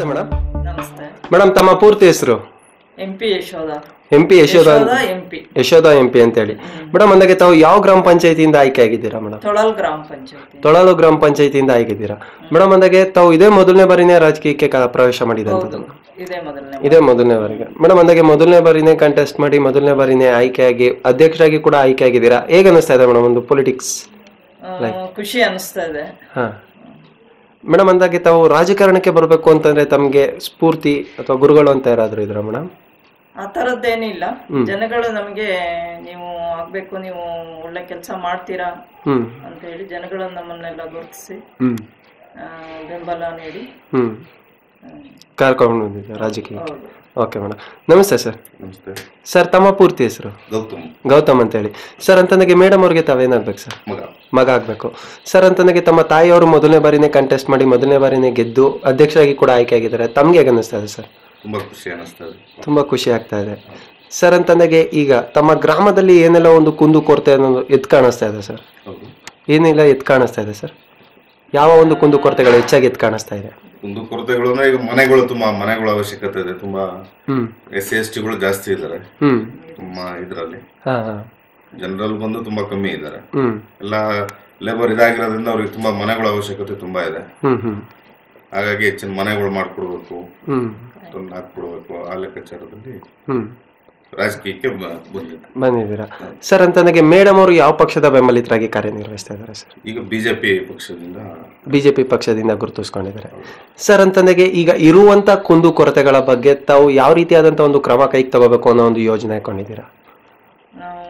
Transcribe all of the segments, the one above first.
Madam ನಮಸ್ತೆ madam ತಮ್ಮ ಪೂರ್ತಿ ಹೆಸರು M P Yashodha M P Yashodha M P Yashodha M P ಅಂತೇಳಿ ಮೇಡಮ್ ಅಂದಾಗೆ ತಾವು ಯಾವ ಗ್ರಾಮ ಪಂಚಾಯತಿಯಿಂದ ಆಯ್ಕೆ ಆಗಿದ್ದೀರಾ ಮೇಡಮ್ ತೊಳಲ್ ಗ್ರಾಮ ಪಂಚಾಯತಿ ತೊಳಲು ಗ್ರಾಮ ಪಂಚಾಯತಿಯಿಂದ ಆಗಿದ್ದೀರಾ ಮೇಡಮ್ ಅಂದಾಗೆ ತಾವು ಇದೇ ಮೊದಲನೇ ಬಾರಿನೇ ರಾಜಕೀಯಕ್ಕೆ ಕ- ಪ್ರವೇಶ ಮಾಡಿದಂಥದ್ದು ಇದೇ ಮೊದಲನೇ ಇದೇ ಮೊದಲನೇ ಬಾರಿಗೆ ಮೇಡಮ್ ಅಂದಾಗೆ ಮೊದಲನೇ ಬಾರಿನೇ ಕಂಟೆಸ್ಟ್ ಮಾಡಿ ಮೊದಲನೇ ಬಾರಿನೇ ಆಯ್ಕೆಯಾಗಿ ಅಧ್ಯಕ್ಷರಾಗಿ ಕೂಡ ಆಯ್ಕೆ ಆಗಿದ್ದೀರಾ ಹೇಗೆ ಅನಿಸ್ತಾ ಇದೆ ಮೇಡಮ್ ಒಂದು ಪೊಲಿಟಿಕ್ಸ್ ಆ, ಖುಷಿ ಅನಿಸ್ತಾ ಇದೆ ಹಾ ಮೇಡಮ್ ಅಂದಾಗೆ ತಾವು ರಾಜಕಾರಣಕ್ಕೆ ಬರಬೇಕು ಅಂತಂದ್ರೆ ತಮಗೆ ಸ್ಫೂರ್ತಿ ಅಥವಾ ಗುರುಗಳು ಅಂತ ಯಾರಾದ್ರೂ ಇದ್ರ ಮೇಡಮ್ ಆ ಥರದ್ದೇನಿಲ್ಲ ಜನಗಳು ನಮಗೆ ನೀವು ಆಗ್ಬೇಕು ನೀವು ಒಳ್ಳೆ ಕೆಲಸ ಮಾಡ್ತೀರಾ ಹ್ಮ್ ಅಂತ ಹೇಳಿ ಜನಗಳು ನಮ್ಮನ್ನೆಲ್ಲ ಗುರುತಿಸಿ ಹ್ಮ್ ಬೆಂಬಲ ನೀಡಿ ಹ್ಮ್ ಕರ್ಕೊಂಡು ಬಂದಿದ್ದೆ ರಾಜಕೀಯ ಹೌದು ಓಕೆ ಮೇಡಮ್ ನಮಸ್ತೆ ಸರ್ ನಮಸ್ತೆ ಸರ್ ತಮ್ಮ ಪೂರ್ತಿ ಹೆಸರು ಗೌತಮ್ ಗೌತಮ್ ಅಂತೇಳಿ ಸರ್ ಅಂತಂದಾಗೆ ಮೇಡಮ್ ಅವ್ರಿಗೆ ತಾವೇನಾಗ್ಬೇಕು ಸರ್ ಮಗ ಮಗ ಆಗ್ಬೇಕು ಸರ್ ಅಂತಂದಾಗೆ ತಮ್ಮ ತಾಯಿಯವರು ಮೊದಲನೇ ಬಾರಿನೇ ಕಂಟೆಸ್ಟ್ ಮಾಡಿ ಮೊದಲನೇ ಬಾರಿನೇ ಗೆದ್ದು ಅಧ್ಯಕ್ಷರಾಗಿ ಕೂಡ ಆಯ್ಕೆ ಆಗಿದ್ದಾರೆ ತಮ್ಗೆ ಹೇಗೆ ಅನ್ನಿಸ್ತಾ ಇದೆ ಸರ್ ತುಂಬಾ ಖುಷಿ ಅನಿಸ್ತಾ ಇದೆ ತುಂಬಾ ಖುಷಿ ಆಗ್ತಾ ಇದೆ ಸರ್ ಅಂತಂದಾಗೆ ಈಗ ತಮ್ಮ ಗ್ರಾಮದಲ್ಲಿ ಏನೆಲ್ಲ ಒಂದು ಕುಂದು ಕೊರತೆ ಅನ್ನೋದು ಎದ್ದು ಕಾಣಿಸ್ತಾ ಇದೆ ಸರ್ ಹೌದು ಏನಿಲ್ಲ ಎದ್ದು ಕಾಣಿಸ್ತಾ ಇದೆ ಸರ್ ಯಾವ ಒಂದು ಕುಂದು ಕೊರತೆಗಳು ಹೆಚ್ಚಾಗಿ ಎದ್ದು ಕಾಣಿಸ್ತಾ ಇದೆ ಒಂದು ಕೊರತೆಗಳು ಅಂದ್ರೆ ಈಗ ಮನೆಗಳು ತುಂಬಾ ಮನೆಗಳ ಅವಶ್ಯಕತೆ ಇದೆ ತುಂಬಾ ಹ್ಮ್ ಎಸ್ ಸಿ ಎಸ್ ಟಿಗಳು ಜಾಸ್ತಿ ಇದ್ದಾರೆ ಹ್ಮ್ ನಮ್ಮ ಇದರಲ್ಲಿ ಹಾ ಹಾ ಜನರಲ್ ಬಂದು ತುಂಬಾ ಕಮ್ಮಿ ಇದ್ದಾರೆ ಹ್ಮ್ ಎಲ್ಲ ಲೇಬರ್ ಇದಾಗಿರೋದ್ರಿಂದ ಅವ್ರಿಗೆ ತುಂಬಾ ಮನೆಗಳ ಅವಶ್ಯಕತೆ ತುಂಬಾ ಇದೆ ಹ್ಮ್ ಹ್ಮ್ ಹಾಗಾಗಿ ಹೆಚ್ಚಿನ ಮನೆಗಳು ಮಾಡ್ಕೊಡ್ಬೇಕು ಹ್ಮ್ ಅದನ್ನ ಹಾಕ್ಕೊಡ್ಬೇಕು ಆ ಲೆಕ್ಕಾಚಾರದಲ್ಲಿ ಹ್ಮ್ ರಾಜಕೀಯಕ್ಕೆ ಬ- ಬಂದಿದೆ ಬಂದಿದ್ದೀರಾ ಸರ್ ಅಂತ ನನಗೆ ಮೇಡಮ್ ಅವರು ಯಾವ ಪಕ್ಷದ ಬೆಂಬಲಿತರಾಗಿ ಕಾರ್ಯನಿರ್ವಹಿಸ್ತಾ ಇದ್ದಾರೆ ಸರ್ ಈಗ ಬಿಜೆಪಿ ಪಕ್ಷದಿಂದ ಬಿಜೆಪಿ ಪಕ್ಷದಿಂದ ಗುರುತಿಸ್ಕೊಂಡಿದ್ದಾರೆ ಸರ್ ಅಂತಂದಾಗೆ ಈಗ ಇರುವಂತ ಕುಂದು ಕೊರತೆಗಳ ಬಗ್ಗೆ ತಾವು ಯಾವ ರೀತಿಯಾದಂತ ಒಂದು ಕ್ರಮ ಕೈಗೆ ತಗೋಬೇಕು ಅನ್ನೋ ಒಂದು ಯೋಜನೆ ಹಾಕೊಂಡಿದ್ದೀರಾ ನಾವು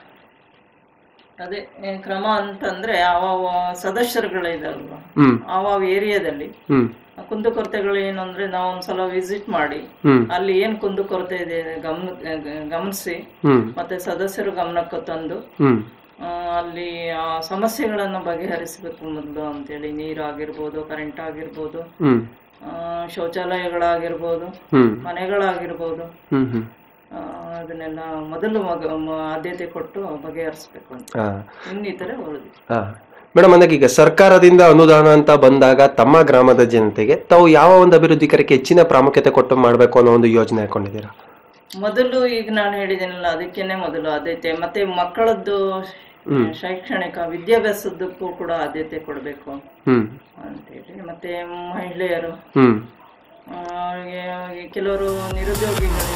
ಅದೇ ಏ, ಕ್ರಮ ಅಂತಂದ್ರೆ ಆವಾವ ಸದಸ್ಯರುಗಳಿದಾರಲ್ವ ಹ್ಮ್ ಆವಾವ ಏರಿಯಾದಲ್ಲಿ ಹ್ಮ್ ಕುಂದುಕೊರತೆಗಳು ಏನು ಅಂದ್ರೆ ನಾವು ಒಂದ್ಸಲ ವಿಸಿಟ್ ಮಾಡಿ ಹ್ಮ್ ಅಲ್ಲಿ ಏನ್ ಕುಂದುಕೊರತೆ ಇದೆ ಗಮನ ಗಮನಿಸಿ ಹ್ಮ್ ಮತ್ತೆ ಸದಸ್ಯರು ಗಮನಕ್ಕೆ ತಂದು ಹ್ಮ್ ಆ, ಅಲ್ಲಿ ಆ ಸಮಸ್ಯೆಗಳನ್ನು ಬಗೆಹರಿಸಬೇಕು ಮೊದಲು ಅಂತೇಳಿ ನೀರಾಗಿರ್ಬೋದು ಕರೆಂಟ್ ಆಗಿರ್ಬೋದು ಹ್ಮ್ ಆ, ಶೌಚಾಲಯಗಳಾಗಿರ್ಬೋದು ಹ್ಮ್ ಮನೆಗಳಾಗಿರ್ಬೋದು ಹ್ಮ್ ಹ್ಮ್ ಆ, ಅದನ್ನೆಲ್ಲ ಮೊದಲು ಮಗ ಮ- ಆದ್ಯತೆ ಕೊಟ್ಟು ಬಗೆಹರಿಸ್ಬೇಕು ಅಂತ ಹಾ ಇನ್ನಿತರೆ ಉಳಿದು ಹಾ ಮೇಡಮ್ ಅಂದಾಗ ಈಗ ಸರ್ಕಾರದಿಂದ ಅನುದಾನ ಅಂತ ಬಂದಾಗ ತಮ್ಮ ಗ್ರಾಮದ ಜನತೆಗೆ ತಾವು ಯಾವ ಒಂದು ಅಭಿವೃದ್ಧಿ ಕಾರ್ಯಕ್ಕೆ ಹೆಚ್ಚಿನ ಪ್ರಾಮುಖ್ಯತೆ ಕೊಟ್ಟು ಮಾಡಬೇಕು ಅನ್ನೋ ಒಂದು ಯೋಜನೆ ಹಾಕೊಂಡಿದ್ದೀರಾ ಮೊದಲು ಈಗ ನಾನು ಹೇಳಿದ್ದೇನಲ್ಲ ಅದಕ್ಕೇನೆ ಮೊದಲು ಆದ್ಯತೆ ಮತ್ತೆ ಮಕ್ಕಳದ್ದು ಶೈಕ್ಷಣಿಕ ವಿದ್ಯಾಭ್ಯಾಸದಕ್ಕೂ ಕೂಡ ಆದ್ಯತೆ ಕೊಡಬೇಕು ಹ್ಮ್ ಅಂತೇಳಿ ಮತ್ತೆ ಮಹಿಳೆಯರು ಹ್ಮ್ ಆ, ಈ- ಕೆಲವರು ನಿರುದ್ಯೋಗಿಗಳು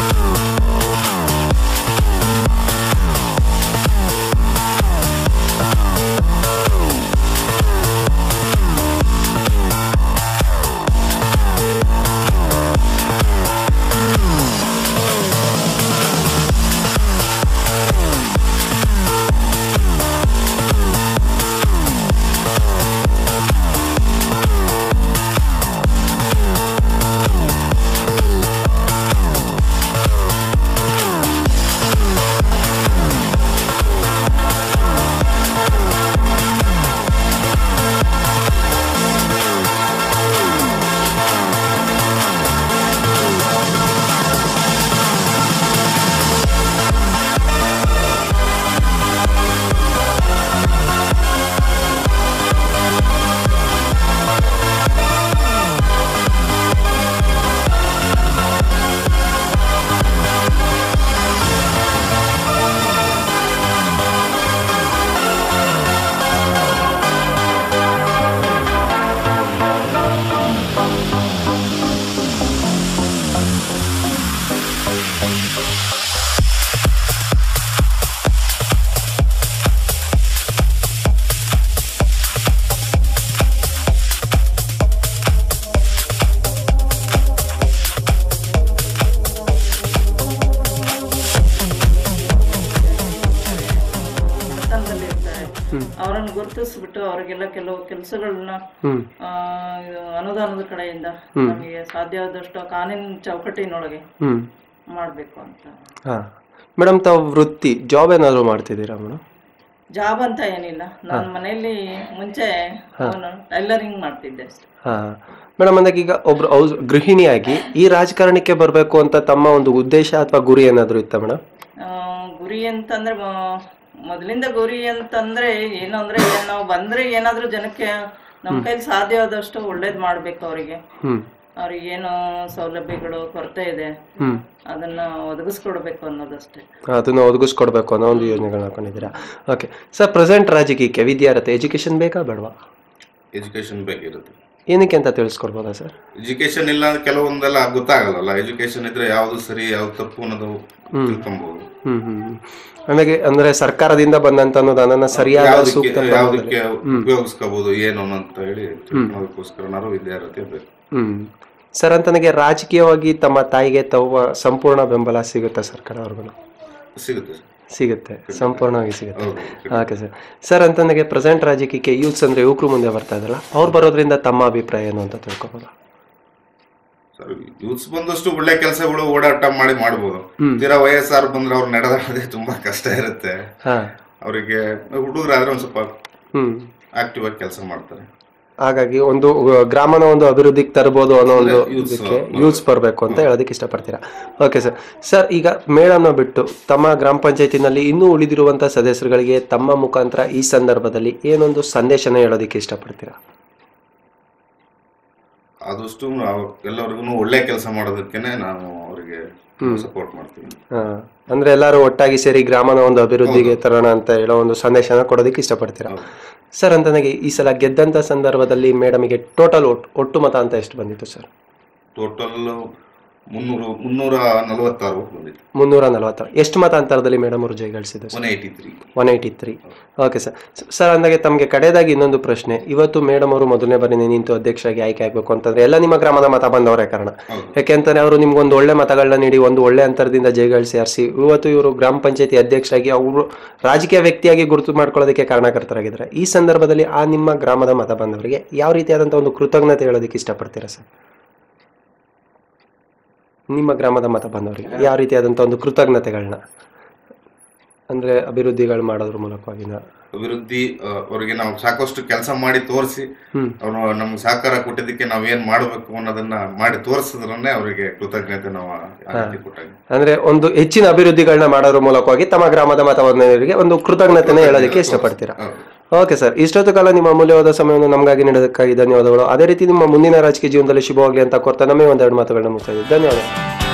ಬಡತನದಲ್ಲಿ ಇರ್ತಾರೆ ಅವರನ್ನು ಗುರುತಿಸ್ಬಿಟ್ಟು ಅವರಿಗೆಲ್ಲ ಕೆಲವು ಕೆಲಸಗಳನ್ನ ಹ್ಮ್ ಅನುದಾನದ ಕಡೆಯಿಂದ ನಮಗೆ ಸಾಧ್ಯವಾದಷ್ಟು ಕಾನೂನಿನ ಚೌಕಟ್ಟಿನೊಳಗೆ ಹ್ಮ್ ಮಾಡಬೇಕು ಅಂತ ಹಾ ಮೇಡಮ್ ತಾವು ವೃತ್ತಿ ಜಾಬ್ ಏನಾದ್ರು ಮಾಡ್ತಿದ್ದೀರಾ ಮೇಡಮ್ ಜಾಬ್ ಅಂತ ಏನಿಲ್ಲ ನಾನು ಮನೆಯಲ್ಲಿ ಮುಂಚೆ ಟೈಲರಿಂಗ್ ಮಾಡ್ತಿದ್ದೆ ಅಷ್ಟೇ ಹಾ ಮೇಡಮ್ ಅಂದಾಗ ಈಗ ಒಬ್ರು ಹೌಸ್ ಗೃಹಿಣಿಯಾಗಿ ಈ ರಾಜಕಾರಣಕ್ಕೆ ಬರಬೇಕು ಅಂತ ತಮ್ಮ ಒಂದು ಉದ್ದೇಶ ಅಥವಾ ಗುರಿ ಏನಾದ್ರು ಇತ್ತ ಮೇಡಮ್ ಆ, ಗುರಿ ಅಂತಂದ್ರೆ ಮ- ಮೊದಲಿಂದ ಗುರಿ ಅಂತಂದ್ರೆ ಏನು ಅಂದ್ರೆ ನಾವು ಬಂದ್ರೆ ಏನಾದ್ರೂ ಜನಕ್ಕೆ ನಮ್ಮ ಕೈಲಿ ಸಾಧ್ಯವಾದಷ್ಟು ಒಳ್ಳೇದ್ ಮಾಡ್ಬೇಕು ಅವರಿಗೆ ಹ್ಮ್ ಅವ್ರಿಗೇನು ಸೌಲಭ್ಯಗಳು ಕೊರತೆ ಇದೆ ಹ್ಮ್ ಅದನ್ನ ಒದಗಿಸ್ಕೊಡ್ಬೇಕು ಅನ್ನೋದಷ್ಟೇ ಅದನ್ನ ಒದಗಿಸ್ಕೊಡ್ಬೇಕು ಅನ್ನೋ ಒಂದು ಯೋಜನೆಗಳನ್ನ ಹಾಕೊಂಡಿದ್ದೀರಾ ಓಕೆ ಸರ್ ಪ್ರೆಸೆಂಟ್ ರಾಜಕೀಯಕ್ಕೆ ವಿದ್ಯಾರ್ಥಿ ಎಜುಕೇಶನ್ ಬೇಕಾ ಬೇಡವಾ ಎಜುಕೇಶನ್ ಬೇಕಿರುತ್ತೆ ಏನಕ್ಕೆ ಅಂತ ತಿಳಿಸ್ಕೊಡ್ಬೋದಾ ಸರ್ ಎಜುಕೇಶನ್ ಇಲ್ಲ ಅಂದ್ರೆ ಕೆಲವೊಂದೆಲ್ಲ ಗೊತ್ತಾಗಲ್ಲ ಎಜುಕೇಶನ್ ಇದ್ರೆ ಯಾವ್ದು ಸರಿ ಯಾವ್ದು ತಪ್ಪು ಅನ್ನೋದು ತಿಳ್ಕೊಬಹುದು ಹ್ಮ್ ಹ್ಮ್ ಹ್ಮ್. ಆಮೇಲೆ ಅಂದ್ರೆ ಸರ್ಕಾರದಿಂದ ಬಂದಂತ ಅನ್ನೋದನ್ನ ಸರಿಯಾದ ಯಾವ್ದಕ್ಕೆ ಸೂಕ್ತ ಪ್ರಮಾಣದಲ್ಲಿ- ಯಾವ್ದಕ್ಕೆ ಉಪಯೋಗಿಸ್ಕೋಬಹುದು ಏನು ಅಂತ ಹೇಳಿ ತಿಳ್ಕೊಳ್ಳೋದಕ್ಕೋಸ್ಕರ ಬೇಕು ಇರ್ಬೇಕು ಹ್ಮ್ ಸರ್ ಅಂತ ನನಗೆ ರಾಜಕೀಯವಾಗಿ ತಮ್ಮ ತಾಯಿಗೆ ತಮ್ಮ ಸಂಪೂರ್ಣ ಬೆಂಬಲ ಸಿಗುತ್ತಾ ಸರ್ಕಾರ ಅವ್ರಿಗೂ ಸಿಗುತ್ತೆ ಸಿಗುತ್ತೆ ಸಂಪೂರ್ಣವಾಗಿ ಸಿಗುತ್ತೆ ಹೌದು ಓಕೆ ಸರ್ ಸರ್ ಅಂತ ನನಗೆ ಪ್ರೆಸೆಂಟ್ ರಾಜಕೀಯಕ್ಕೆ ಯೂತ್ಸ್ ಅಂದ್ರೆ ಯುವಕರು ಮುಂದೆ ಬರ್ತಾ ಇದ್ದಲ್ಲ ಅವ್ರು ಬರೋದ್ರಿಂದ ತಮ್ಮ ಅಭಿಪ್ರಾಯ ಏನು ಅಂತ ತಿಳ್ಕೊಬೋದಾ ಸರ್ ಯೂತ್ಸ್ ಬಂದಷ್ಟು ಒಳ್ಳೆ ಕೆಲಸಗಳು ಓಡಾಟ ಮಾಡಿ ಮಾಡ್ಬೋದು ಹ್ಮ್. ತೀರಾ ವಯಸ್ಸಾರು ಬಂದ್ರೆ ಅವ್ರು ನಡೆದಾಡೋದೇ ತುಂಬಾ ಕಷ್ಟ ಇರುತ್ತೆ ಹಾ ಅವರಿಗೆ ಹುಡುಗರಾದ್ರೆ ಒಂದ್ ಸ್ವಲ್ಪ ಹ್ಮ್ ಆಕ್ಟಿವ್ ಆಗಿ ಕೆಲಸ ಮಾಡ್ತಾರೆ ಹಾಗಾಗಿ ಒಂದು ಅಹ್, ಗ್ರಾಮನ ಒಂದು ಅಭಿವೃದ್ಧಿಗೆ ತರಬಹುದು ಅನ್ನೋ ಒಂದು youths, ಇದಕ್ಕೆ ಯೂಸ್ ಬರಬೇಕು ಅಂತ ಹೇಳೋದಕ್ಕೆ ಇಷ್ಟಪಡ್ತೀರಾ ಓಕೆ ಸರ್ ಸರ್ ಈಗ ಮೇಳನ ಬಿಟ್ಟು ತಮ್ಮ ಗ್ರಾಮ ಪಂಚಾಯತಿನಲ್ಲಿ ಇನ್ನೂ ಉಳಿದಿರುವಂತ ಸದಸ್ಯರುಗಳಿಗೆ ತಮ್ಮ ಮುಖಾಂತರ ಈ ಸಂದರ್ಭದಲ್ಲಿ ಏನೊಂದು ಸಂದೇಶನ ಹೇಳೋದಕ್ಕೆ ಇಷ್ಟಪಡ್ತೀರಾ ಆದಷ್ಟು ಎಲ್ಲರಿಗೂ ಒಳ್ಳೆ ಕೆಲಸ ಮಾಡೋದಕ್ಕೇನೆ ನಾನು ಅವರಿಗೆ ಸಪೋರ್ಟ್ ಮಾಡ್ತೀನಿ ಹಾ ಅಂದ್ರೆ ಎಲ್ಲರೂ ಒಟ್ಟಾಗಿ ಸೇರಿ ಗ್ರಾಮನ ಒಂದು ಅಭಿವೃದ್ಧಿಗೆ ತರೋಣ ಅಂತ ಹೇಳೋ ಒಂದು ಸಂದೇಶನ ಕೊಡೋದಕ್ಕೆ ಇಷ್ಟಪಡ್ತೀರಾ ಹೌದು. ಸರ್ ಅಂತ ನನಗೆ ಈ ಸಲ ಗೆದ್ದಂತ ಸಂದರ್ಭದಲ್ಲಿ ಮೇಡಮಿಗೆ ಟೋಟಲ್ ಒಟ್ಟು ಒಟ್ಟು ಮತ ಅಂತ ಎಷ್ಟು ಬಂದಿತ್ತು ಸರ್ ಟೋಟಲ್ ಮುನ್ನೂರು ಮುನ್ನೂರ ನಲವತ್ತಾರು ಬಂದಿತ್ತು ಮುನ್ನೂರ ನಲವತ್ತ ಎಷ್ಟು ಮತ ಅಂತರದಲ್ಲಿ ಮೇಡಮ್ ಅವರು ಜಯಗಳಿಸಿದ್ರು one eighty three one eighty three okay sir sir ಅಂದಾಗೆ ತಮಗೆ ಕಡೆಯದಾಗಿ ಇನ್ನೊಂದು ಪ್ರಶ್ನೆ ಇವತ್ತು ಮೇಡಮ್ ಅವರು ಮೊದಲನೇ ಬಾರಿ ನಿಂತು ಅಧ್ಯಕ್ಷರಾಗಿ ಆಯ್ಕೆ ಆಗಬೇಕು ಅಂತಂದ್ರೆ ಎಲ್ಲ ನಿಮ್ಮ ಗ್ರಾಮದ ಮತ ಬಂದವರೇ ಕಾರಣ ಹೌದು ಯಾಕೆಂತಾರೆ ಅವರು ನಿಮ್ಗೊಂದು ಒಳ್ಳೆ ಮತಗಳನ್ನ ನೀಡಿ ಒಂದು ಒಳ್ಳೆ ಅಂತರದಿಂದ ಜಯಗಳಿಸಿ ಆರಿಸಿ ಇವತ್ತು ಇವರು ಗ್ರಾಮ ಪಂಚಾಯತಿ ಅಧ್ಯಕ್ಷರಾಗಿ ಅವರು ರಾಜಕೀಯ ವ್ಯಕ್ತಿಯಾಗಿ ಗುರುತು ಮಾಡ್ಕೊಳ್ಳೋದಕ್ಕೆ ಕಾರಣಕರ್ತರಾಗಿದ್ದಾರೆ ಈ ಸಂದರ್ಭದಲ್ಲಿ ಆ ನಿಮ್ಮ ಗ್ರಾಮದ ಮತ ಬಂದವರಿಗೆ ಯಾವ ರೀತಿಯಾದಂಥ ಒಂದು ಕೃತಜ್ಞತೆ ಹೇಳೋದಕ್ಕೆ ಇಷ್ಟಪಡ್ತೀರಾ ಸರ್ ನಿಮ್ಮ ಗ್ರಾಮದ ಮತ ಬಂದವರಿಗೆ ಯಾವ ರೀತಿಯಾದಂಥ ಒಂದು ಕೃತಜ್ಞತೆಗಳನ್ನ ಅಂದ್ರೆ ಅಭಿವೃದ್ಧಿಗಳು ಮಾಡೋದ್ರ ಮೂಲಕವಾಗಿ ನಾ- ಅಭಿವೃದ್ಧಿ ಆ, ಅವ್ರಿಗೆ ನಾವು ಸಾಕಷ್ಟು ಕೆಲಸ ಮಾಡಿ ತೋರಿಸಿ ಹ್ಮ್ ಅವರು ನಮ್ಗೆ ಸಹಕಾರ ಕೊಟ್ಟಿದ್ದಕ್ಕೆ ನಾವ್ ಏನ್ ಮಾಡಬೇಕು ಅನ್ನೋದನ್ನ ಮಾಡಿ ತೋರಿಸಿದ್ರನ್ನೇ ಅವರಿಗೆ ಕೃತಜ್ಞತೆ ನಾವು ಆ ರೀತಿ ಕೊಟ್ಟಾಗ ಅಂದ್ರೆ ಒಂದು ಹೆಚ್ಚಿನ ಅಭಿವೃದ್ಧಿಗಳನ್ನ ಮಾಡೋದ್ರ ಮೂಲಕವಾಗಿ ತಮ್ಮ ಗ್ರಾಮದ ಮತವನ್ನರಿಗೆ ಒಂದು ಕೃತಜ್ಞತೆನ ಹೇಳೋದಕ್ಕೆ ಇಷ್ಟಪಡ್ತೀರಾ ಹೌದು. ಓಕೆ ಸರ್ ಇಷ್ಟೊತ್ತು ಕಾಲ ನಿಮ್ಮ ಅಮೂಲ್ಯವಾದ ಸಮಯವನ್ನು ನಮಗಾಗಿ ನೀಡೋದಕ್ಕಾಗಿ ಧನ್ಯವಾದಗಳು ಅದೇ ರೀತಿ ನಿಮ್ಮ ಮುಂದಿನ ರಾಜಕೀಯ ಜೀವನದಲ್ಲಿ ಶುಭವಾಗಲಿ ಅಂತ ಕೋರ್ತಾ ನಮಗೆ ಒಂದೆರಡು ಮಾತುಗಳನ್ನ ಮುಗಿಸ್ತಾ ಇದ್ದೀವಿ ಧನ್ಯವಾದ